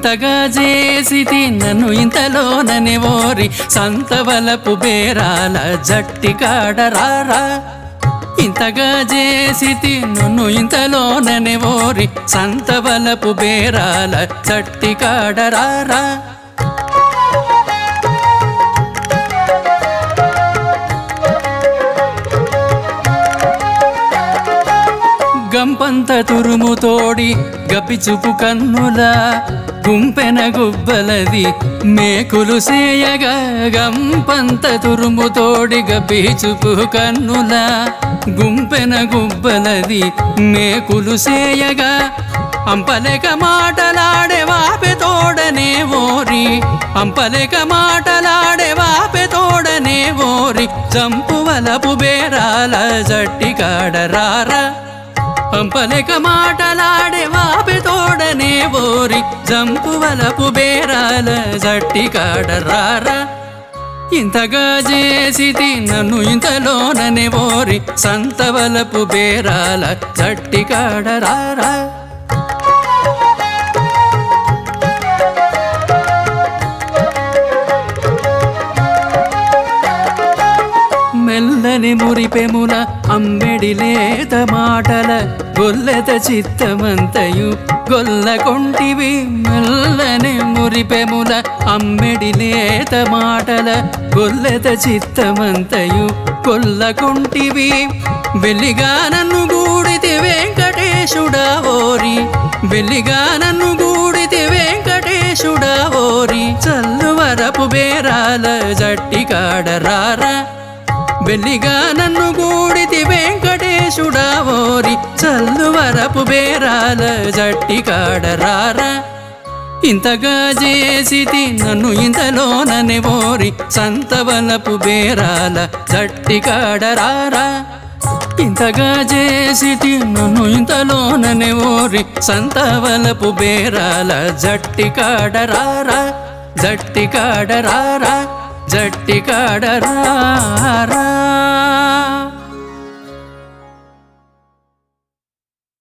ఇంతగా చేసితి నన్ను ఇంతలోననే ఓరి సంతవలపు బేరాల జట్టి కాడరారా ఇంతగా చేసితి నన్ను ఇంతలోననే ఓరి సంతవలపు బేరాల జట్టి కాడరారా గంపంత తురుము తోడి గపిచుపు కన్నుల గుంపెన గుబ్బలది మేకులు సేయగా గంపంత తురుము తోడి గపిచుపు కన్నుల గుంపెన గుబ్బలది మేకులు సేయగా అంపలేక మాటలాడే వాపె తోడనే ఓరి అంపలేక మాటలాడే వాపె తోడనే ఓరి చంపువలపు బేరాల జట్టి కాడరారా పంపలేక మాటలాడే వాపి తోడనే ఓరి జంపువలపు బేరాల జట్టి కాడరారా ఇంతగా చేసితి నన్ను ఇంతలోననే ఓరి సంతవలపు బేరాల జట్టి కాడరారా మెల్లని మురిపెముల అమ్మెడి లేత మాటల గొల్లెత చిత్తమంతయు గొల్ల కొంటివి మెల్లని మురిపెముల అమ్మెడి లేత మాటల గొల్లెత చిత్తమంతయు గొల్ల కొంటివి వెల్లిగా నన్ను గూడితి వెంకటేశుడా ఓరి వెల్లిగా నన్ను గూడితి వెంకటేశుడా ఓరి చల్లువరపు బేరాల జట్టి కాడరారా వెల్లిగా నన్ను గూడితి వెంకటేశుడా ఓరి చల్లువరపు బేరాల జట్టి కాడరారా ఇంతగా చేసితి నన్ను ఇంతలోననే ఓరి సంతవలపు బేరాల జట్టి కాడరారా ఇంతగా చేసితి నన్ను ఇంతలోననే ఓరి సంతవలపు బేరాల జట్టి కాడరారా జట్టి కాడరారా జట్టి కాడరారా